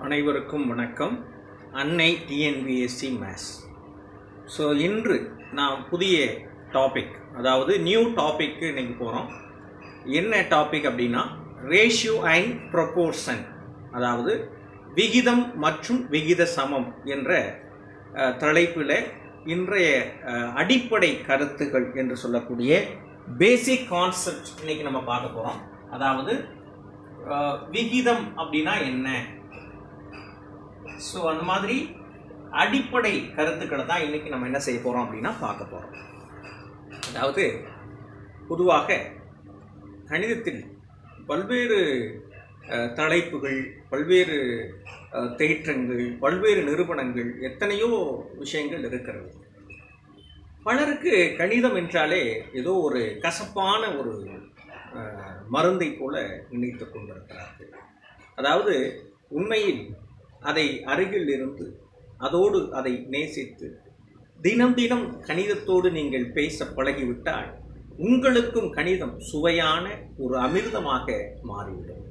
அனைவருக்கும் வணக்கம் அன்னை டிஎன்பிஎஸ்சி மேத்ஸ் ஸோ இன்று நாம் புதிய டாபிக் அதாவது நியூ டாபிக்கு இன்னைக்கு போகிறோம் என்ன டாபிக் அப்படின்னா ரேஷியோ அண்ட் ப்ரொபோர்ஷன் அதாவது விகிதம் மற்றும் விகித சமம் என்ற அஹ், தலைப்பில் இன்றைய அஹ், அடிப்படை கருத்துக்கள் என்று சொல்லக்கூடிய பேசிக் கான்செப்ட் இன்னைக்கு நம்ம பார்க்க போகிறோம் அதாவது அஹ், விகிதம் அப்படின்னா என்ன ஸோ அந்த மாதிரி அடிப்படை கருத்துக்களை தான் இன்னைக்கு நம்ம என்ன செய்ய போகிறோம் அப்படின்னா பார்க்க போகிறோம் அதாவது பொதுவாக கணிதத்தில் பல்வேறு அஹ், தலைப்புகள் பல்வேறு அஹ், தேற்றங்கள் பல்வேறு நிறுவனங்கள் எத்தனையோ விஷயங்கள் இருக்கிறது பலருக்கு கணிதம் என்றாலே ஏதோ ஒரு கசப்பான ஒரு அஹ், மருந்தை போல நினைத்து கொண்டிருக்கிறார்கள் அதாவது உண்மையில் அதை அருகில் இருந்து அதோடு அதை நேசித்து தினம் தினம் கணிதத்தோடு நீங்கள் பேச பழகிவிட்டால் உங்களுக்கும் கணிதம் சுவையான ஒரு அமிர்தமாக மாறிவிடும்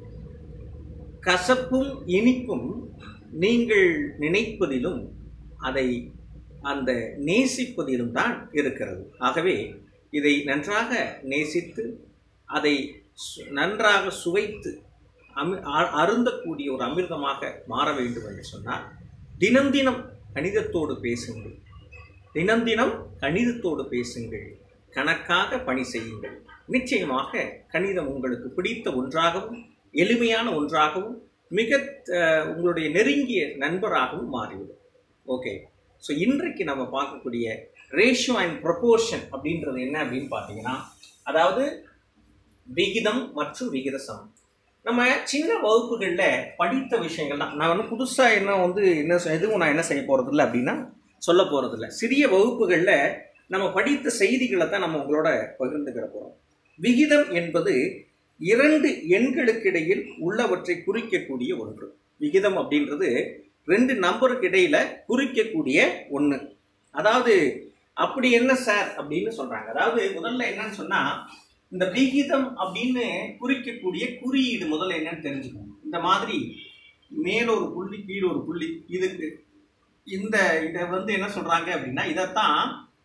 கசப்பும் இனிப்பும் நீங்கள் நினைப்பதிலும் அதை அந்த நேசிப்பதிலும் தான் இருக்கிறது ஆகவே இதை நன்றாக நேசித்து அதை சு- நன்றாக சுவைத்து அமி அ- அருந்தக்கூடிய ஒரு அமிர்தமாக மாற வேண்டும் என்று சொன்னால் தினம் தினம் கணிதத்தோடு பேசுங்கள் தினம் தினம் கணிதத்தோடு பேசுங்கள் கணக்காக பணி செய்யுங்கள் நிச்சயமாக கணிதம் உங்களுக்கு பிடித்த ஒன்றாகவும் எளிமையான ஒன்றாகவும் மிக அஹ், உங்களுடைய நெருங்கிய நண்பராகவும் மாறிவிடும் ஓகே ஸோ இன்றைக்கு நம்ம பார்க்கக்கூடிய ரேஷியோ அண்ட் ப்ரொபோர்ஷன் அப்படின்றது என்ன அப்படின்னு பார்த்தீங்கன்னா அதாவது விகிதம் மற்றும் விகித சமம் நம்ம சின்ன வகுப்புகளில் படித்த விஷயங்கள் தான் நான் வந்து புதுசாக என்ன வந்து என்ன செ- எதுவும் நான் என்ன செய்ய போகிறதில்ல அப்படின்னா சொல்ல போகிறதில்ல சிறிய வகுப்புகளில் நம்ம படித்த செய்திகளை தான் நம்ம உங்களோட பகிர்ந்துக்கிற போகிறோம் விகிதம் என்பது இரண்டு எண்களுக்கிடையில் உள்ளவற்றை குறிக்கக்கூடிய ஒன்று விகிதம் அப்படின்றது ரெண்டு நம்பருக்கு இடையில குறிக்கக்கூடிய ஒன்று அதாவது அப்படி என்ன சார் அப்படின்னு சொல்றாங்க அதாவது முதல்ல என்னன்னு சொன்னா இந்த விகிதம் அப்படின்னு குறிக்கக்கூடிய குறியீடு முதல்ல என்னன்னு தெரிஞ்சுக்கணும் இந்த மாதிரி மேல ஒரு புள்ளி கீழே ஒரு புள்ளி இதுக்கு இந்த இதை வந்து என்ன சொல்றாங்க அப்படின்னா இதைத்தான்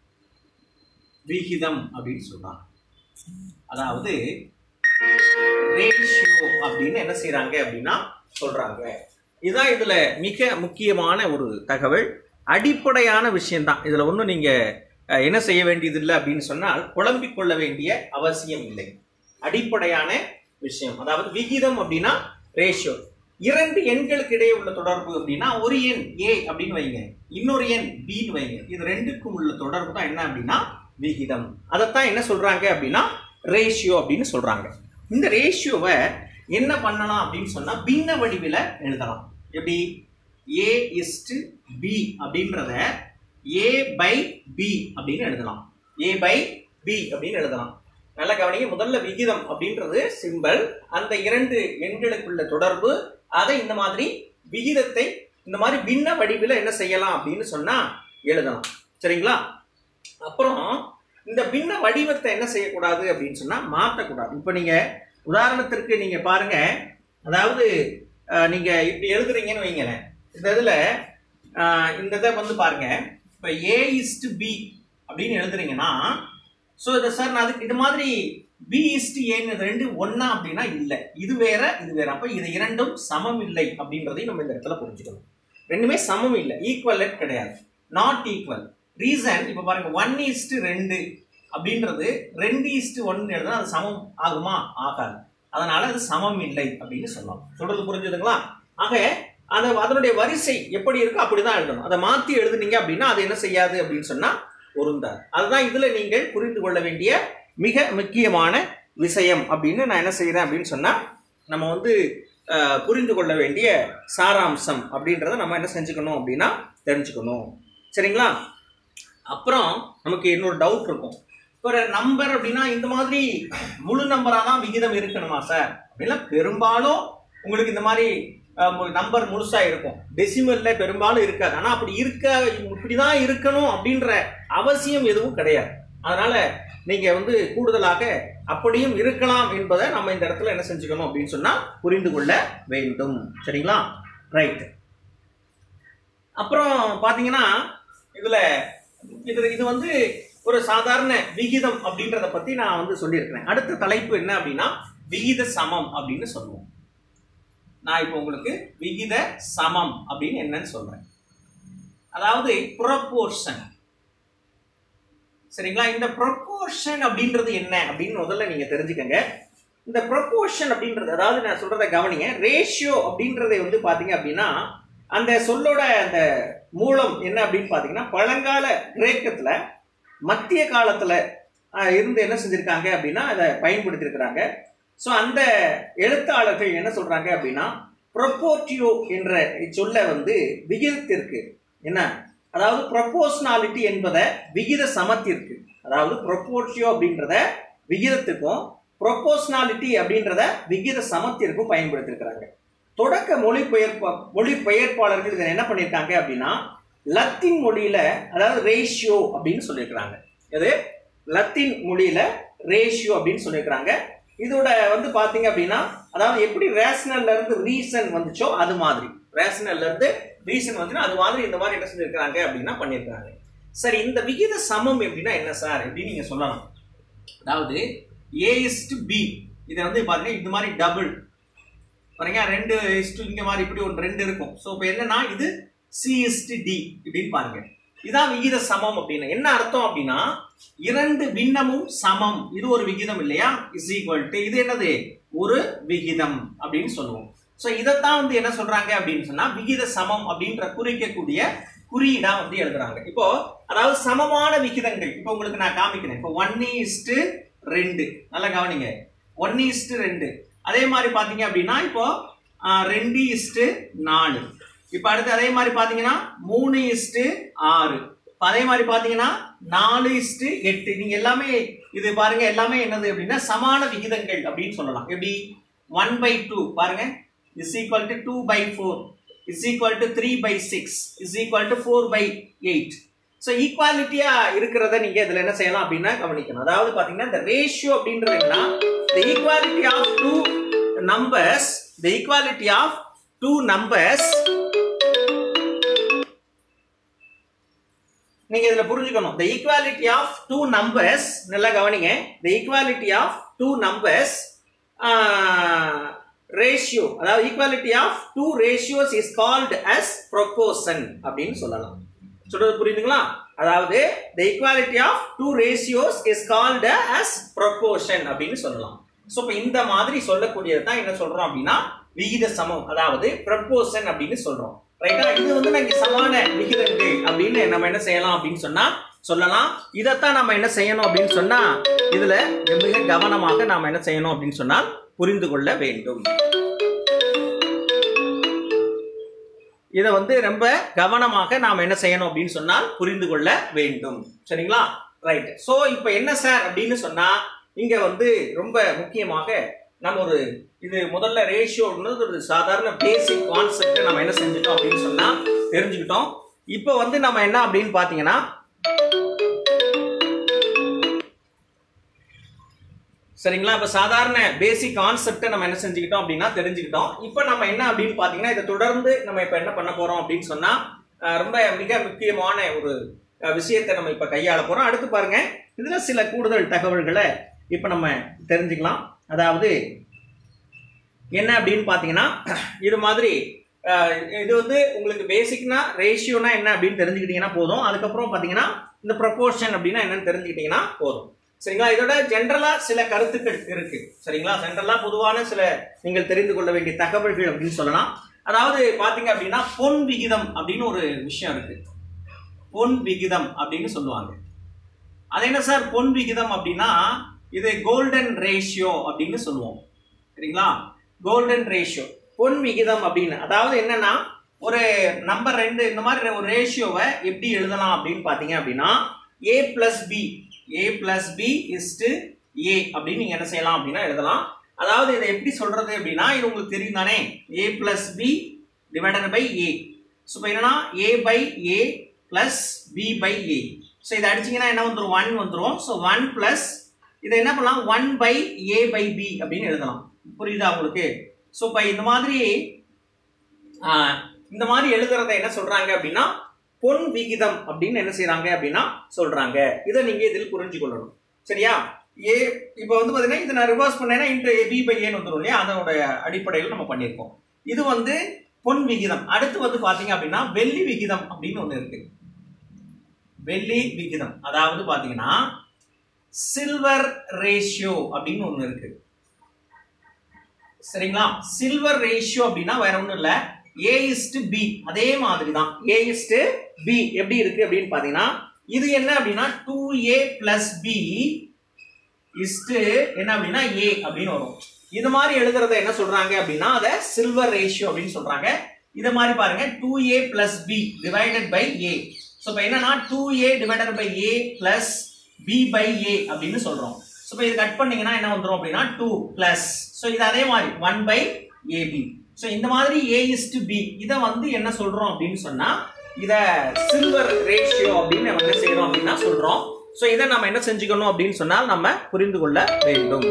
விகிதம் அப்படின்னு சொல்றாங்க அதாவது ரேஷியோ அப்படின்னு என்ன செய்றாங்க அப்படின்னா சொல்றாங்க இதுதான் இதுல மிக முக்கியமான ஒரு தகவல் அடிப்படையான விஷயம்தான் இதுல ஒன்றும் நீங்க அஹ், என்ன செய்ய வேண்டியதில்லை அப்படின்னு சொன்னால் குழம்பிக் கொள்ள வேண்டிய அவசியம் இல்லை அடிப்படையான விஷயம் அதாவது விகிதம் அப்படின்னா ரேஷியோ இரண்டு எண்களுக்கு இடையே உள்ள தொடர்பு அப்படின்னா ஒரு எண் ஏ அப்படின்னு வைங்க இன்னொரு எண் பின்னு வைங்க இது ரெண்டுக்கும் உள்ள தொடர்பு தான் என்ன அப்படின்னா விகிதம் அதைத்தான் என்ன சொல்றாங்க அப்படின்னா ரேஷியோ அப்படின்னு சொல்றாங்க இந்த ரேஷியோவை என்ன பண்ணலாம் அப்படின்னு சொன்னா பின்ன வடிவில் எழுதலாம் எப்படி ஏ இஸ்டு பி அப்படின்றத ஏ பை பி அப்படின்னு எழுதலாம் ஏ பை பி அப்படின்னு எழுதலாம் நல்ல கவனிங்க முதல்ல விகிதம் அப்படின்றது சிம்பல் அந்த இரண்டு எண்களுக்குள்ள தொடர்பு அதை இந்த மாதிரி விகிதத்தை இந்த மாதிரி பின்ன வடிவில் என்ன செய்யலாம் அப்படின்னு சொன்னா எழுதலாம் சரிங்களா அப்புறம் இந்த பின்ன வடிவத்தை என்ன செய்யக்கூடாது அப்படின்னு சொன்னா மாற்றக்கூடாது இப்போ நீங்க உதாரணத்திற்கு நீங்க பாருங்க அதாவது அஹ், நீங்க இப்படி எழுதுறீங்கன்னு வைங்களேன் இந்த இதுல அஹ், இந்த இதை வந்து பாருங்க இப்போ ஏ இஸ்டு பி அப்படின்னு எழுதுறீங்கன்னா ஸோ இதை சார் நான் அதுக்கு இது மாதிரி பி இஸ்டு ஏன்னு இது ரெண்டு ஒண்ணா அப்படின்னா இல்லை இது வேற இது வேற அப்போ இது இரண்டும் சமம் இல்லை அப்படின்றதையும் நம்ம இந்த இடத்துல புரிஞ்சுக்கணும் ரெண்டுமே சமம் இல்லை ஈக்குவல் கிடையாது நாட் ஈக்குவல் ரீசன் இப்போ பாருங்க ஒன் இஸ்டு ரெண்டு அப்படின்றது ரெண்டு இஸ்டு ஒன்னு எழுதுனா அது சமம் ஆகுமா ஆகாது அதனால அது சமம் இல்லை அப்படின்னு சொல்லலாம் சொல்றது புரிஞ்சுதுங்களா ஆக அந்த அதனுடைய வரிசை எப்படி இருக்கோ அப்படிதான் எழுதணும் அதை மாத்தி எழுதுனீங்க அப்படின்னா அது என்ன செய்யாது அப்படின்னு சொன்னா பொருந்தாது அதுதான் இதுல நீங்கள் புரிந்து கொள்ள வேண்டிய மிக முக்கியமான விஷயம் அப்படின்னு நான் என்ன செய்யறேன் அப்படின்னு சொன்னா நம்ம வந்து அஹ், புரிந்து கொள்ள வேண்டிய சாராம்சம் அப்படின்றத நம்ம என்ன செஞ்சுக்கணும் அப்படின்னா தெரிஞ்சுக்கணும் சரிங்களா அப்புறம் நமக்கு இன்னொரு டவுட் இருக்கும் ஒரு நம்பர் அப்படின்னா இந்த மாதிரி முழு நம்பராக தான் விகிதம் இருக்கணுமா சார் அப்படின்னா பெரும்பாலும் உங்களுக்கு இந்த மாதிரி நம்பர் முழுசா இருக்கும் டெசிமல்ல பெரும்பாலும் இருக்காது ஆனா அப்படி இருக்க இப்படிதான் இருக்கணும் அப்படின்ற அவசியம் எதுவும் கிடையாது அதனால நீங்க வந்து கூடுதலாக அப்படியும் இருக்கலாம் என்பதை நம்ம இந்த இடத்துல என்ன செஞ்சுக்கணும் அப்படின்னு சொன்னா புரிந்து கொள்ள வேண்டும் சரிங்களா ரைட் அப்புறம் பாத்தீங்கன்னா இதுல இது இது வந்து ஒரு சாதாரண விகிதம் அப்படின்றத பத்தி நான் வந்து சொல்லியிருக்கிறேன் அடுத்த தலைப்பு என்ன அப்படின்னா விகித சமம் அப்படின்னு சொல்லுவோம் நான் இப்போ உங்களுக்கு விகித சமம் அப்படின்னு என்னன்னு சொல்றேன் அதாவது ப்ரொபோர்ஷன் சரிங்களா இந்த ப்ரொபோர்ஷன் அப்படின்றது என்ன அப்படின்னு முதல்ல நீங்க தெரிஞ்சுக்கங்க இந்த ப்ரொபோர்ஷன் அப்படின்றது அதாவது நான் சொல்றத கவனிங்க ரேஷியோ அப்படின்றதை வந்து பாத்தீங்க அப்படின்னா அந்த சொல்லோட அந்த மூலம் என்ன அப்படின்னு பாத்தீங்கன்னா பழங்கால கிரேக்கத்துல மத்திய காலத்துல ஆஹ், இருந்து என்ன செஞ்சிருக்காங்க அப்படின்னா அதை பயன்படுத்தி இருக்கிறாங்க ஸோ அந்த எழுத்தாளர்கள் என்ன சொல்றாங்க அப்படின்னா ப்ரொபோர்டியோ என்ற சொல்ல வந்து விகிதத்திற்கு என்ன அதாவது ப்ரொபோஷனாலிட்டி என்பதை விகித சமத்திற்கு அதாவது ப்ரொபோர்டியோ அப்படின்றத விகிதத்துக்கும் ப்ரொபோஷனாலிட்டி அப்படின்றத விகித சமத்திற்கும் பயன்படுத்தியிருக்கிறாங்க தொடக்க மொழிபெயர்ப்ப மொழிபெயர்ப்பாளர்கள் இதை என்ன பண்ணியிருக்காங்க அப்படின்னா லத்தீன் மொழியில அதாவது ரேஷியோ அப்படின்னு சொல்லியிருக்கிறாங்க இது லத்தீன் மொழியில ரேஷியோ அப்படின்னு சொல்லியிருக்கிறாங்க இதோட வந்து பாத்தீங்க அப்படின்னா அதாவது எப்படி ரேஷனல்ல இருந்து ரீசன் வந்துச்சோ அது மாதிரி ரேஷனல்ல இருந்து ரீசன் வந்துச்சுன்னா அது மாதிரி இந்த மாதிரி என்ன செஞ்சிருக்கிறாங்க அப்படின்னா பண்ணியிருக்காங்க சரி இந்த விகித சமம் எப்படின்னா என்ன சார் எப்படி நீங்க சொல்லலாம் அதாவது ஏ இஸ்டு பி இதை வந்து பாத்தீங்கன்னா இந்த மாதிரி டபுள் பாருங்க ரெண்டு இஸ்டு இங்க மாதிரி இப்படி ஒரு ரெண்டு இருக்கும் ஸோ இப்போ என்னன்னா இது சி இஸ்டு டி இப்படின்னு பாருங்க இதான் விகித சமம் அப்படின்னு என்ன அர்த்தம் அப்படின்னா இரண்டு பின்னமும் சமம் இது ஒரு விகிதம் இல்லையா இஸ் ஈக்குவல் டு இது என்னது ஒரு விகிதம் அப்படின்னு சொல்லுவோம் ஸோ இதைத்தான் வந்து என்ன சொல்றாங்க அப்படின்னு சொன்னா விகித சமம் அப்படின்ற குறிக்கக்கூடிய குறியீடா வந்து எழுதுறாங்க இப்போ அதாவது சமமான விகிதங்கள் இப்போ உங்களுக்கு நான் காமிக்கிறேன் இப்போ ஒன் இஸ்டு ரெண்டு நல்லா கவனிங்க ஒன் இஸ்டு ரெண்டு அதே மாதிரி பாத்தீங்க அப்படின்னா இப்போ ஆ, ரெண்டு இஸ்டு நாலு இப்போ அடுத்து அதே மாதிரி பாத்தீங்கன்னா மூணு இஸ்டு ஆறு இப்ப அதே மாதிரி பாத்தீங்கன்னா நாலு இஸ்டு எட்டு நீங்க எல்லாமே இது பாருங்க எல்லாமே என்னது அப்படின்னா சமான விகிதங்கள் அப்படின்னு சொல்லலாம் எப்படி ஒன் பை டூ பாருங்க is equal to two by four is equal to three by six is equal to four by eight so ஈக்குவாலிட்டியா இருக்கிறத நீங்க இதுல என்ன செய்யலாம் அப்படின்னா கவனிக்கணும் அதாவது பாத்தீங்கன்னா இந்த ரேஷியோ அப்படின்றது என்ன the equality of two numbers the equality of two numbers நீங்க இதுல புரிஞ்சுக்கணும் the equality of two numbers நல்லா கவனிங்க the equality of two numbers ratio அதாவது equality of two ratios is called as proportion அப்படின்னு சொல்லலாம் சொல்றது புரியுதுங்களா அதாவது the equality of two ratios is called as proportion அப்படின்னு சொல்லலாம் ஸோ இப்போ இந்த மாதிரி சொல்லக்கூடியது தான் என்ன சொல்றோம் அப்படின்னா விகித சமம் அதாவது proportion அப்படின்னு சொல்றோம் ரைட்டா இது வந்து நாங்க சமான விகிதங்கள் அப்படின்னு நம்ம என்ன செய்யலாம் அப்படின்னு சொன்னா சொல்லலாம் இதைத்தான் நம்ம என்ன செய்யணும் அப்படின்னு சொன்னா இதுல மிக கவனமாக நாம என்ன செய்யணும் அப்படின்னு சொன்னால் புரிந்து கொள்ள வேண்டும் இதை வந்து ரொம்ப கவனமாக நாம் என்ன செய்யணும் அப்படின்னு சொன்னால் புரிந்து கொள்ள வேண்டும் சரிங்களா ரைட் ஸோ இப்போ என்ன சார் அப்படின்னு சொன்னா இங்க வந்து ரொம்ப முக்கியமாக நம்ம ஒரு இது முதல்ல ரேஷியோன்றது ஒரு சாதாரண பேசிக் கான்செப்ட் நம்ம என்ன செஞ்சுட்டோம் அப்படின்னு சொன்னா தெரிஞ்சுக்கிட்டோம் இப்போ வந்து நம்ம என்ன அப்படின்னு பார்த்தீங்கன்னா சரிங்களா இப்போ சாதாரண பேசிக் கான்செப்டை நம்ம என்ன செஞ்சுக்கிட்டோம் அப்படின்னா தெரிஞ்சுக்கிட்டோம் இப்போ நம்ம என்ன அப்படின்னு பார்த்தீங்கன்னா இதை தொடர்ந்து நம்ம இப்போ என்ன பண்ண போறோம் அப்படின்னு சொன்னா அஹ், ரொம்ப மிக முக்கியமான ஒரு அஹ், விஷயத்தை நம்ம இப்போ கையாள போறோம் அடுத்து பாருங்க இதுல சில கூடுதல் தகவல்களை இப்போ நம்ம தெரிஞ்சுக்கலாம் அதாவது என்ன அப்படின்னு பார்த்தீங்கன்னா இது மாதிரி அஹ், இது வந்து உங்களுக்கு பேசிக்னா ரேஷியோனா என்ன அப்படின்னு தெரிஞ்சுக்கிட்டீங்கன்னா போதும் அதுக்கப்புறம் பார்த்தீங்கன்னா இந்த ப்ரொபோர்ஷன் அப்படின்னா என்னன்னு தெரிஞ்சுக்கிட்டீங்கன்னா போதும் சரிங்களா இதோட ஜென்ரலா சில கருத்துக்கள் இருக்கு சரிங்களா ஜென்ரலா பொதுவான சில நீங்கள் தெரிந்து கொள்ள வேண்டிய தகவல்கள் அப்படின்னு சொல்லலாம் அதாவது பாத்தீங்க அப்படின்னா பொன் விகிதம் அப்படின்னு ஒரு விஷயம் இருக்கு பொன் விகிதம் அப்படின்னு சொல்லுவாங்க அது என்ன சார் பொன் விகிதம் அப்படின்னா இது கோல்டன் ரேஷியோ அப்படின்னு சொல்லுவோம் சரிங்களா கோல்டன் ரேஷியோ பொன் விகிதம் அப்படின்னு அதாவது என்னன்னா ஒரு நம்பர் ரெண்டு இந்த மாதிரி ஒரு ரேஷியோவை எப்படி எழுதலாம் அப்படின்னு பார்த்தீங்க அப்படின்னா A plus B A plus B is to A அப்படின்னு நீங்க என்ன செய்யலாம் அப்படின்னா எழுதலாம் அதாவது இதை எப்படி சொல்றது அப்படின்னா இது உங்களுக்கு தெரியும் தானே A plus B divided by A so இப்போ என்னன்னா A by A plus B by A so இதை அடிச்சீங்கன்னா என்ன வந்துடும் ஒன் வந்துடும் ஸோ ஒன் பிளஸ் இதை என்ன பண்ணலாம் one by A by B அப்படின்னு எழுதலாம் புரியுதா உங்களுக்கு ஸோ இப்போ இந்த மாதிரி ஆஹ், இந்த மாதிரி எழுதுறத என்ன சொல்றாங்க அப்படின்னா பொன் விகிதம் அப்படின்னு என்ன செய்றாங்க அப்படின்னா சொல்றாங்க இதை நீங்க இதில் புரிஞ்சு கொள்ளணும் சரியா ஏ இப்போ வந்து பாத்தீங்கன்னா இதை நான் ரிவர்ஸ் பண்ணேன்னா இன்ட்டு பி பை ஏன்னு வந்துடும் இல்லையா அதனுடைய அடிப்படையில் நம்ம பண்ணியிருக்கோம் இது வந்து பொன் விகிதம் அடுத்து வந்து பாத்தீங்க அப்படின்னா வெள்ளி விகிதம் அப்படின்னு ஒன்று இருக்கு வெள்ளி விகிதம் அதாவது பாத்தீங்கன்னா சில்வர் ரேஷியோ அப்படின்னு ஒன்று இருக்கு சரிங்களா சில்வர் ரேஷியோ அப்படின்னா வேற ஒன்றும் இல்லை ஏ இஸ்டு பி அதே மாதிரி தான் ஏ இஸ்டு பி எப்படி இருக்கு அப்படின்னு பார்த்தீங்கன்னா இது என்ன அப்படின்னா two A plus B is to என்ன அப்படின்னா ஏ அப்படின்னு வரும் இது மாதிரி எழுதுறத என்ன சொல்றாங்க அப்படின்னா அதை சில்வர் ரேஷியோ அப்படின்னு சொல்றாங்க இதை மாதிரி பாருங்க two A plus B divided by A so இப்போ என்னன்னா two A divided by A plus B by A அப்படின்னு சொல்றோம் ஸோ இப்போ இது கட் பண்ணீங்கன்னா என்ன வந்துடும் அப்படின்னா டூ பிளஸ் ஸோ இது அதே மாதிரி ஒன் பை ஏபி ஸோ இந்த மாதிரி ஏ இஸ் டு பி இதை வந்து என்ன சொல்றோம் அப்படின்னு சொன்னா இதை சில்வர் ரேஷியோ அப்படின்னு நம்ம என்ன செய்யறோம் அப்படின்னா சொல்றோம் ஸோ இதை நம்ம என்ன செஞ்சுக்கணும் அப்படின்னு சொன்னால் நம்ம புரிந்து கொள்ள வேண்டும்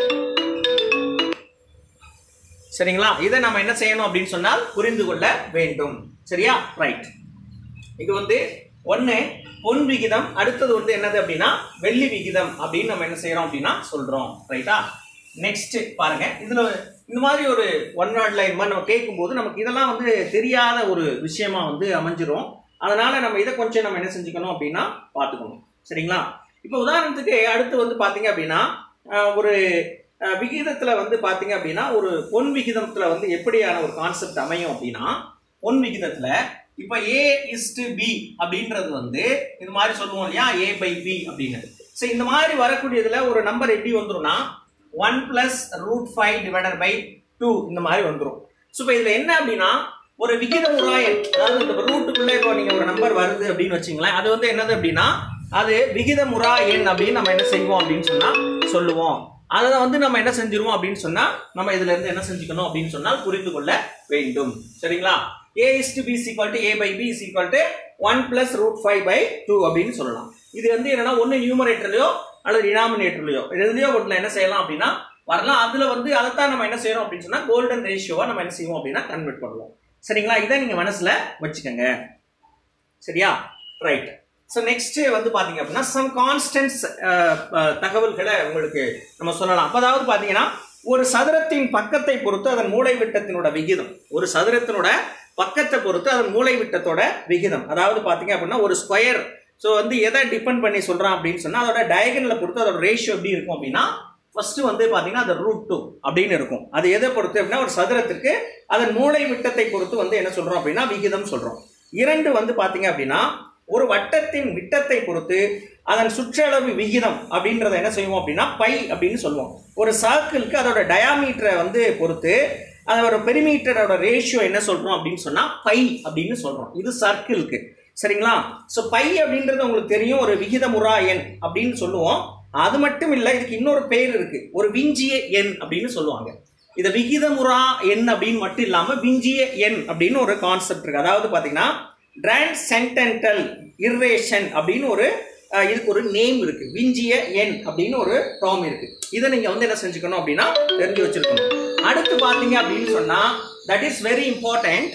சரிங்களா இதை நம்ம என்ன செய்யணும் அப்படின்னு சொன்னால் புரிந்து கொள்ள வேண்டும் சரியா ரைட் இது வந்து ஒன்று பொன் விகிதம் அடுத்தது வந்து என்னது அப்படின்னா வெள்ளி விகிதம் அப்படின்னு நம்ம என்ன செய்யறோம் அப்படின்னா சொல்றோம் ரைட்டா நெக்ஸ்ட் பாருங்க இதுல இந்த மாதிரி ஒரு ஒன் வேர்ட் லைன் மாதிரி நம்ம கேட்கும்போது நமக்கு இதெல்லாம் வந்து தெரியாத ஒரு விஷயமா வந்து அமைஞ்சிரும் அதனால நம்ம இதை கொஞ்சம் நம்ம என்ன செஞ்சுக்கணும் அப்படின்னா பார்த்துக்கணும் சரிங்களா இப்போ உதாரணத்துக்கு அடுத்து வந்து பாத்தீங்க அப்படின்னா அஹ், ஒரு அஹ், விகிதத்துல வந்து பாத்தீங்க அப்படின்னா ஒரு பொன் விகிதத்துல வந்து எப்படியான ஒரு கான்செப்ட் அமையும் அப்படின்னா பொன் விகிதத்துல இப்ப ஏ இஸ்டு பி அப்படின்றது வந்து இது மாதிரி சொல்லுவோம் இல்லையா ஏ பை பி அப்படின்னு ஸோ இந்த மாதிரி வரக்கூடியதுல ஒரு நம்பர் எப்படி வந்துரும்னா one plus root five divided by two இந்த மாதிரி வந்துரும் ஸோ இப்போ இதுல என்ன அப்படின்னா ஒரு விகித உராயன் அதாவது இந்த ரூட்டுக்குள்ள இப்போ நீங்க ஒரு நம்பர் வருது அப்படின்னு வச்சுங்களேன் அது வந்து என்னது அப்படின்னா அது விகித முறா எண் அப்படின்னு நம்ம என்ன செய்வோம் அப்படின்னு சொன்னா சொல்லுவோம் அதை வந்து நம்ம என்ன செஞ்சிருவோம் அப்படின்னு சொன்னா நம்ம இதுல இருந்து என்ன செஞ்சுக்கணும் அப்படின்னு சொன்னால் புரிந்து கொள்ள வேண்டும் சரிங்களா A is to B equal to A by B is equal to one plus root five by two அப்படின்னு சொல்லலாம் இது வந்து என்னன்னா ஒன்று நியூமரேட்டர்லையோ அல்லது டினாமினேட்டர்லையோ எதுலையோ ஒன்றில் என்ன செய்யலாம் அப்படின்னா வரலாம் அதுல வந்து அதைத்தான் நம்ம என்ன செய்யறோம் அப்படின்னு சொன்னா கோல்டன் ரேஷியோவை நம்ம என்ன செய்வோம் அப்படின்னா கன்வெர்ட் பண்ணுவோம் சரிங்களா இதை நீங்க மனசுல வச்சுக்கோங்க சரியா ரைட் ஸோ நெக்ஸ்ட் வந்து பாத்தீங்க அப்படின்னா சம் கான்ஸ்டன்ஸ் தகவல்களை உங்களுக்கு நம்ம சொல்லலாம் அப்ப அதாவது பாத்தீங்கன்னா ஒரு சதுரத்தின் பக்கத்தை பொறுத்து அதன் மூளை விட்டத்தினோட விகிதம் ஒரு சதுரத்தினோட பக்கத்தை பொறுத்து அதன் மூளை விட்டத்தோட விகிதம் அதாவது பாத்தீங்க அப்படின்னா ஒரு ஸ்கொயர் ஸோ வந்து எதை டிபெண்ட் பண்ணி சொல்றான் அப்படின்னு சொன்னா அதோட டயகனலை பொறுத்து அதோட ரேஷியோ எப்படி இருக்கும் அப்படின்னா ஃபர்ஸ்ட் வந்து பாத்தீங்கன்னா அது ரூட் டூ அப்படின்னு இருக்கும் அது எதை பொறுத்து அப்படின்னா ஒரு சதுரத்திற்கு அதன் மூளை விட்டத்தை பொறுத்து வந்து என்ன சொல்றோம் அப்படின்னா விகிதம் சொல்றோம் இரண்டு வந்து பாத்தீங்க அப்படின்னா ஒரு வட்டத்தின் விட்டத்தை பொறுத்து அதன் சுற்றளவு விகிதம் அப்படின்றத என்ன செய்வோம் அப்படின்னா பை அப்படின்னு சொல்லுவோம் ஒரு சர்க்கிளுக்கு அதோட டயாமீட்டரை வந்து பொறுத்து அதோட பெரிமீட்டரோட ரேஷியோ என்ன சொல்றோம் அப்படின்னு சொன்னா பை அப்படின்னு சொல்றோம் இது சர்க்கிளுக்கு சரிங்களா ஸோ பை அப்படின்றது உங்களுக்கு தெரியும் ஒரு விகிதமுறா எண் அப்படின்னு சொல்லுவோம் அது மட்டும் இல்லை இதுக்கு இன்னொரு பேர் இருக்கு ஒரு விஞ்சிய எண் அப்படின்னு சொல்லுவாங்க இதை விகிதமுறா எண் அப்படின்னு மட்டும் இல்லாம விஞ்சிய எண் அப்படின்னு ஒரு கான்செப்ட் இருக்கு அதாவது பாத்தீங்கன்னா டிரான்சென்டென்டல் இர்ரேஷன் அப்படின்னு ஒரு அஹ், இதுக்கு ஒரு நேம் இருக்கு விஞ்சிய எண் அப்படின்னு ஒரு டேர்ம் இருக்கு இதை நீங்க வந்து என்ன செஞ்சுக்கணும் அப்படின்னா தெரிஞ்சு வச்சிருக்கணும் அடுத்து பாத்தீங்க அப்படின்னு சொன்னா தட் இஸ் வெரி இம்பார்ட்டன்ட்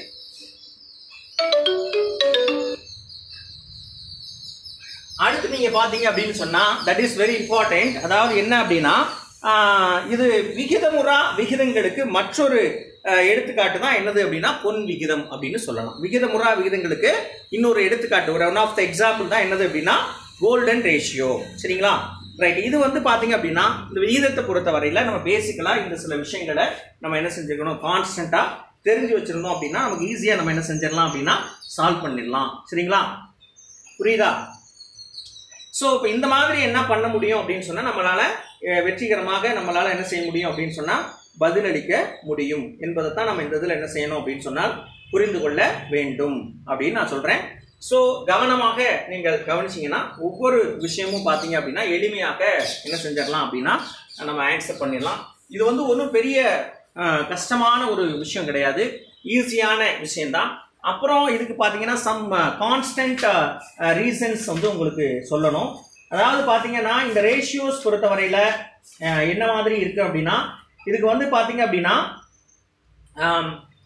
அடுத்து நீங்க பாத்தீங்க அப்படின்னு சொன்னா தட் இஸ் வெரி இம்பார்ட்டன்ட் அதாவது என்ன அப்படின்னா ஆஹ், இது விகிதமுறா விகிதங்களுக்கு மற்றொரு ஆஹ், எடுத்துக்காட்டு தான் என்னது அப்படின்னா பொன் விகிதம் அப்படின்னு சொல்லலாம் விகிதமுறா விகிதங்களுக்கு இன்னொரு எடுத்துக்காட்டு ஒரு ஒன் ஆஃப் த எக்ஸாம்பிள் தான் என்னது அப்படின்னா கோல்டன் ரேஷியோ சரிங்களா ரைட் இது வந்து பாத்தீங்க அப்படின்னா இந்த விகிதத்தை பொறுத்த வரையில நம்ம பேசிக்கலா இந்த சில விஷயங்களை நம்ம என்ன செஞ்சுக்கணும் கான்ஸ்டன்டா தெரிஞ்சு வச்சிருந்தோம் அப்படின்னா நமக்கு ஈஸியா நம்ம என்ன செஞ்சிடலாம் அப்படின்னா சால்வ் பண்ணிடலாம் சரிங்களா புரியுதா ஸோ இப்போ இந்த மாதிரி என்ன பண்ண முடியும் அப்படின்னு சொன்னால் நம்மளால அஹ், வெற்றிகரமாக நம்மளால என்ன செய்ய முடியும் அப்படின்னு சொன்னால் பதிலளிக்க முடியும் என்பதை தான் நம்ம இந்த இதில் என்ன செய்யணும் அப்படின்னு சொன்னால் புரிந்து கொள்ள வேண்டும் அப்படின்னு நான் சொல்கிறேன் ஸோ கவனமாக நீங்கள் கவனிச்சீங்கன்னா ஒவ்வொரு விஷயமும் பார்த்தீங்க அப்படின்னா எளிமையாக என்ன செஞ்சிடலாம் அப்படின்னா நம்ம ஆன்சர் பண்ணிடலாம் இது வந்து ஒன்றும் பெரிய அஹ், கஷ்டமான ஒரு விஷயம் கிடையாது ஈஸியான விஷயம்தான் அப்புறம் இதுக்கு பார்த்தீங்கன்னா சம் கான்ஸ்டன்ட் ரீசன்ஸ் வந்து உங்களுக்கு சொல்லணும் அதாவது பார்த்தீங்கன்னா இந்த ரேஷியோஸ் பொறுத்தவரையில் என்ன மாதிரி இருக்கு அப்படின்னா இதுக்கு வந்து பார்த்தீங்க அப்படின்னா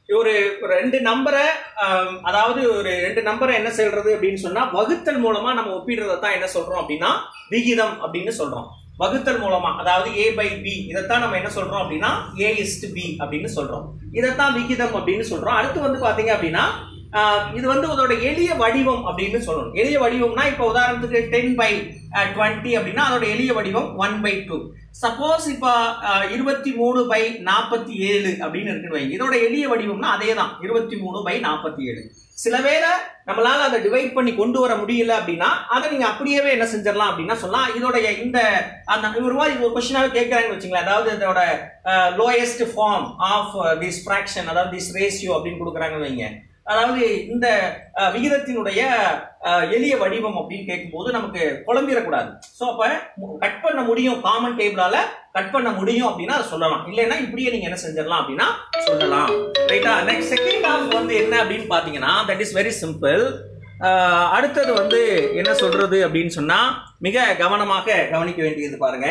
ஒரு ஒரு ரெண்டு நம்பரை அதாவது ஒரு ரெண்டு நம்பரை என்ன சொல்றது அப்படின்னு சொன்னா வகுத்தல் மூலமா நம்ம ஒப்பிடுறதை தான் என்ன சொல்றோம் அப்படின்னா விகிதம் அப்படின்னு சொல்றோம் வகுத்தல் மூலமா அதாவது ஏ பை பி இதைத்தான் நம்ம என்ன சொல்றோம் அப்படின்னா ஏ இஸ்ட் பி அப்படின்னு சொல்றோம் இதைத்தான் விகிதம் அப்படின்னு சொல்றோம் அடுத்து வந்து பாத்தீங்க அப்படின்னா ஆஹ் இது வந்து அதோட எளிய வடிவம் அப்படின்னு சொல்லணும் எளிய வடிவம்னா இப்போ உதாரணத்துக்கு டென் பை டுவெண்ட்டி அப்படின்னா அதோட எளிய வடிவம் ஒன் பை டூ சப்போஸ் இப்போ இருபத்தி மூணு பை நாற்பத்தி ஏழு அப்படின்னு இருக்குன்னு வைங்க இதோட எளிய வடிவம்னா அதே தான் இருபத்தி மூணு பை நாற்பத்தி ஏழு சில வேளை நம்மளால அதை டிவைட் பண்ணி கொண்டு வர முடியல அப்படின்னா அதை நீங்க அப்படியே என்ன செஞ்சிடலாம் அப்படின்னா சொல்லலாம் இதோடைய இந்த அந்த ஒரு மாதிரி ஒரு கொஸ்டினாவே கேட்கறாங்கன்னு வச்சுங்களேன் அதாவது இதோட lowest form of this fraction அதாவது திஸ் ரேஷியோ அப்படின்னு கொடுக்குறாங்கன்னு வைங்க அதாவது இந்த அஹ், விகிதத்தினுடைய அஹ், எளிய வடிவம் அப்படின்னு கேட்கும்போது நமக்கு குழம்பிடக்கூடாது ஸோ அப்போ கட் பண்ண முடியும் காமன் டேபிளால கட் பண்ண முடியும் அப்படின்னா அதை சொல்லலாம் இல்லைன்னா இப்படியே நீங்க என்ன செஞ்சிடலாம் அப்படின்னா சொல்லலாம் ரைட்டா நெக்ஸ்ட் செகண்ட் ஹாஃப் வந்து என்ன அப்படின்னு பார்த்தீங்கன்னா தட் இஸ் வெரி சிம்பிள் அடுத்தது வந்து என்ன சொல்றது அப்படின்னு சொன்னா மிக கவனமாக கவனிக்க வேண்டியது பாருங்க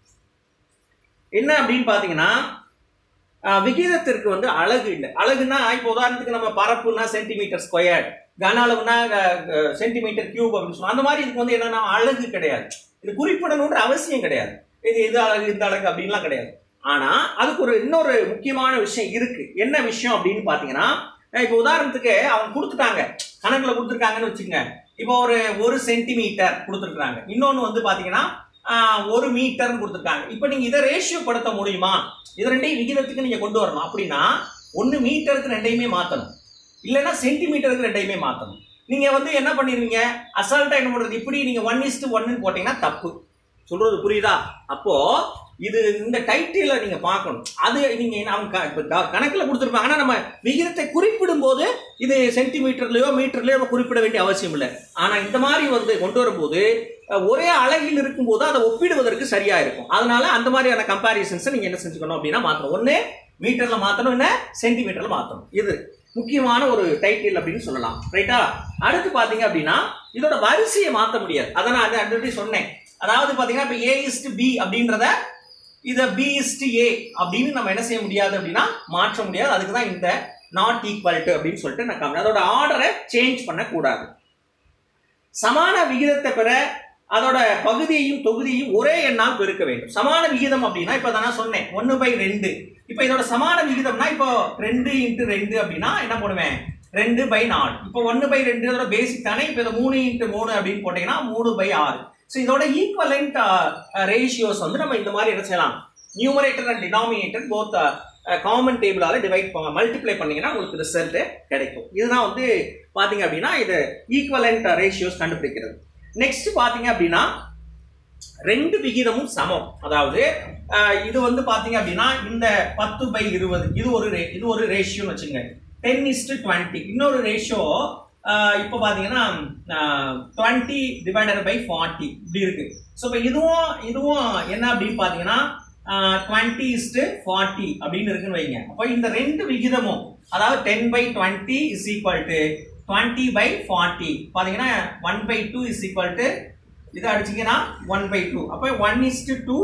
என்ன அப்படின்னு பார்த்தீங்கன்னா ஆஹ் விகிதத்திற்கு வந்து அழகு இல்லை அழகுனா இப்போ உதாரணத்துக்கு நம்ம பரப்புனா சென்டிமீட்டர் ஸ்கொயர் கன அளவுனா சென்டிமீட்டர் கியூப் அப்படின்னு சொல்லுவோம் அந்த மாதிரி இதுக்கு வந்து என்னன்னா அழகு கிடையாது இது குறிப்பிடணுன்ற அவசியம் கிடையாது இது இது அழகு இந்த அழகு அப்படின்லாம் கிடையாது ஆனா அதுக்கு ஒரு இன்னொரு முக்கியமான விஷயம் இருக்கு என்ன விஷயம் அப்படின்னு பாத்தீங்கன்னா அஹ் இப்போ உதாரணத்துக்கு அவங்க கொடுத்துட்டாங்க கணக்குல கொடுத்துருக்காங்கன்னு வச்சுக்கோங்க இப்போ ஒரு ஒரு சென்டிமீட்டர் கொடுத்துருக்காங்க இன்னொன்னு வந்து பாத்தீங்கன்னா ஆஹ், ஒரு மீட்டர்னு கொடுத்துருக்காங்க இப்போ நீங்க இதை ரேஷியோ படுத்த முடியுமா இது ரெண்டையும் விகிதத்துக்கு நீங்க கொண்டு வரணும் அப்படின்னா ஒன்னு மீட்டருக்கு ரெண்டையுமே மாத்தணும் இல்லைன்னா சென்டிமீட்டருக்கு ரெண்டையுமே மாத்தணும் நீங்க வந்து என்ன பண்ணிருவீங்க அசால்ட்டா என்ன பண்றது இப்படி நீங்க ஒன் இஸ்டு ஒன்னு போட்டீங்கன்னா தப்பு சொல்றது புரியுதா அப்போ இது இந்த டைட்டில நீங்க பார்க்கணும் அது நீங்க என்ன- அவங்க க- இப்ப க- கணக்குல கொடுத்துருப்பாங்க ஆனா நம்ம விகிதத்தை குறிப்பிடும் போது இது சென்டிமீட்டர்லயோ மீட்டர்லயோ நம்ம குறிப்பிட வேண்டிய அவசியம் இல்லை ஆனா இந்த மாதிரி வந்து கொண்டு வரும்போது அஹ், ஒரே அழகில் இருக்கும்போது அதை ஒப்பிடுவதற்கு சரியா இருக்கும் அதனால அந்த மாதிரியான கம்பாரிசன்ஸை நீங்க என்ன செஞ்சுக்கணும் அப்படின்னா மாத்தணும் ஒண்ணு மீட்டர்ல மாத்தணும் என்ன சென்டிமீட்டர்ல மாத்தணும் இது முக்கியமான ஒரு டைட்டில் அப்படின்னு சொல்லலாம் ரைட்டா அடுத்து பாத்தீங்க அப்படின்னா இதோட வரிசையை மாத்த முடியாது அதை நான் அது ஆல்ரெடி சொன்னேன் அதாவது பாத்தீங்கன்னா இப்போ ஏ இஸ்ட் பி அப்படின்றத இதை பி இஸ்ட் ஏ அப்படின்னு நம்ம என்ன செய்ய முடியாது அப்படின்னா மாற்ற முடியாது அதுக்கு தான் இந்த நாட் ஈக்குவல் டு அப்படின்னு சொல்லிட்டு நான் காமிக்கிறேன். அதோட ஆர்டரை சேஞ்ச் பண்ணக்கூடாது சமான விகிதத்தை பெற அதோட பகுதியையும் தொகுதியையும் ஒரே எண்ணால் பெருக்க வேண்டும் சமான விகிதம் அப்படின்னா இப்போ நான் சொன்னேன் ஒன்று பை ரெண்டு இப்போ இதோட சமான விகிதம்னா இப்போ ரெண்டு இன்ட்டு ரெண்டு அப்படின்னா என்ன பண்ணுவேன் ரெண்டு பை நாலு இப்போ ஒன்று பை ரெண்டு இதோட பேசிக் தானே இப்போ இதை மூணு இன்ட்டு மூணு அப்படின்னு போட்டீங்கன்னா மூணு பை ஆறு ஸோ இதோட ஈக்குவலண்ட் ரேஷியோஸ் வந்து நம்ம இந்த மாதிரி என்ன செய்யலாம் numerator and denominator both common டேபிளால டிவைட் மல்டிப்ளை பண்ணீங்கன்னா உங்களுக்கு ரிசல்ட் கிடைக்கும் இதுதான் வந்து பாத்தீங்க அப்படின்னா இது ஈக்குவலண்ட் ரேஷியோஸ் கண்டுபிடிக்கிறது நெக்ஸ்ட் பாத்தீங்க அப்படின்னா ரெண்டு விகிதமும் சமம் அதாவது அஹ், இது வந்து பாத்தீங்க அப்படின்னா இந்த பத்து பை இருபது இது ஒரு ரே- இது ஒரு ரேஷியோன்னு வச்சுங்க டென் இஸ்டு டுவெண்ட்டி இன்னொரு ரேஷியோ இப்போ பார்த்தீங்கன்னா டுவெண்ட்டி டிவைடட் பை ஃபார்ட்டி இப்படி இருக்கு ஸோ இப்போ இதுவும் இதுவும் என்ன அப்படின்னு பார்த்தீங்கன்னா டுவெண்ட்டி இஸ்டு ஃபார்ட்டி அப்படின்னு இருக்குன்னு வைங்க அப்போ இந்த ரெண்டு விகிதமும் அதாவது ten by twenty is equal to twenty by forty பார்த்தீங்கன்னா one by two is equal to இதை அடிச்சீங்கன்னா ஒன் பை டூ அப்போ one is to two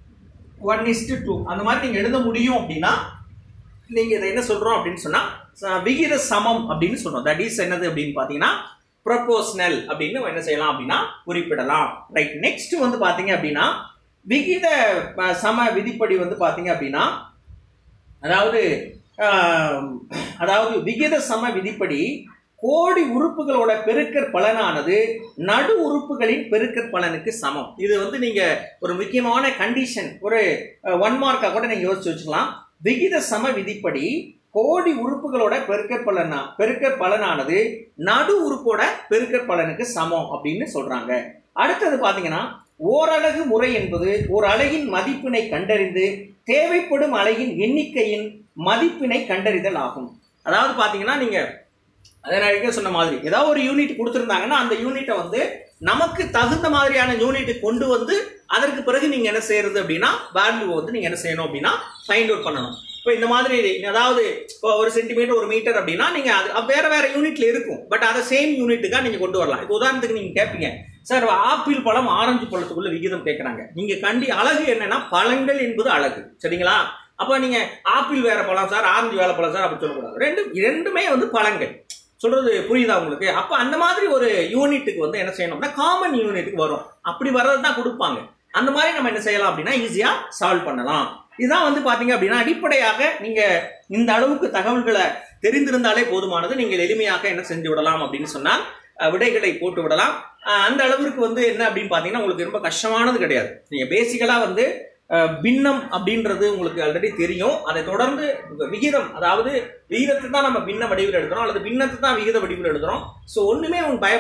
one is to two அந்த மாதிரி நீங்கள் எழுத முடியும் அப்படின்னா நீங்க இதை என்ன சொல்றோம் அப்படின்னு சொன்னா ச- விகித சமம் அப்படின்னு சொல்றோம் தட் இஸ் என்னது அப்படின்னு பாத்தீங்கன்னா ப்ரொபோஷனல் அப்படின்னு நம்ம என்ன செய்யலாம் அப்படின்னா குறிப்பிடலாம் ரைட் நெக்ஸ்ட் வந்து பாத்தீங்க அப்படின்னா விகித அஹ், சம விதிப்படி வந்து பாத்தீங்க அப்படின்னா அதாவது ஆஹ், அதாவது விகித சம விதிப்படி கோடி உறுப்புகளோட பெருக்கற் பலனானது நடு உறுப்புகளின் பெருக்கற் பலனுக்கு சமம் இது வந்து நீங்க ஒரு முக்கியமான கண்டிஷன் ஒரு ஒன் மார்க்கா கூட நீங்க யோசிச்சு வச்சுக்கலாம் விகித சம விதிப்படி கோடி உறுப்புகளோட பெருக்கற் பலனா பெருக்கற் பலனானது நடு உறுப்போட பெருக்கற் பலனுக்கு சமம் அப்படின்னு சொல்றாங்க அடுத்தது பாத்தீங்கன்னா ஓரலகு முறை என்பது ஒரு அலகின் மதிப்பினை கண்டறிந்து தேவைப்படும் அலகின் எண்ணிக்கையின் மதிப்பினை கண்டறிதல் ஆகும் அதாவது பாத்தீங்கன்னா நீங்க அதை நான் ஏற்கனவே சொன்ன மாதிரி ஏதாவது ஒரு யூனிட் கொடுத்துருந்தாங்கன்னா அந்த யூனிட்டை வந்து நமக்கு தகுந்த மாதிரியான யூனிட் கொண்டு வந்து அதற்கு பிறகு நீங்க என்ன செய்யறது அப்படின்னா வேல்யூ வந்து நீங்க என்ன செய்யணும் அப்படின்னா ஃபைண்ட் அவுட் பண்ணணும் இப்போ இந்த மாதிரி அதாவது இப்போ ஒரு சென்டிமீட்டர் ஒரு மீட்டர் அப்படின்னா நீங்க அது அது வேற வேற யூனிட்ல இருக்கும் பட் அதை சேம் யூனிட்டுக்காக நீங்க கொண்டு வரலாம் இப்போ உதாரணத்துக்கு நீங்க கேட்பீங்க சார் ஆப்பிள் பழம் ஆரஞ்சு பழத்துக்குள்ள விகிதம் கேட்குறாங்க நீங்க கண்டி அழகு என்னன்னா பழங்கள் என்பது அழகு சரிங்களா அப்போ நீங்க ஆப்பிள் வேற பழம் சார் ஆரஞ்சு வேற பழம் சார் அப்படி சொல்லக்கூடாது ரெண்டு ரெண்டுமே வந்து பழங்கள் சொல்றது புரியுதா உங்களுக்கு அப்ப அந்த மாதிரி ஒரு யூனிட்டுக்கு வந்து என்ன செய்யணும்னா காமன் யூனிட்டுக்கு வரும் அப்படி வர்றது தான் கொடுப்பாங்க அந்த மாதிரி நம்ம என்ன செய்யலாம் அப்படின்னா ஈஸியா சால்வ் பண்ணலாம் இதுதான் வந்து பாத்தீங்க அப்படின்னா அடிப்படையாக நீங்க இந்த அளவுக்கு தகவல்களை தெரிந்திருந்தாலே போதுமானது நீங்கள் எளிமையாக என்ன செஞ்சு விடலாம் அப்படின்னு சொன்னால் அஹ், விடைகளை போட்டு விடலாம் அஹ், அந்த அளவிற்கு வந்து என்ன அப்படின்னு பாத்தீங்கன்னா உங்களுக்கு ரொம்ப கஷ்டமானது கிடையாது நீங்க பேசிக்கலா வந்து அஹ், பின்னம் அப்படின்றது உங்களுக்கு ஆல்ரெடி தெரியும் அதை தொடர்ந்து உங்க விகிதம் அதாவது விகிதத்தை தான் நம்ம பின்ன வடிவில் எழுதுறோம் அல்லது பின்னத்தை தான் விகித வடிவில் எழுதுறோம் ஸோ ஒண்ணுமே உங்க பய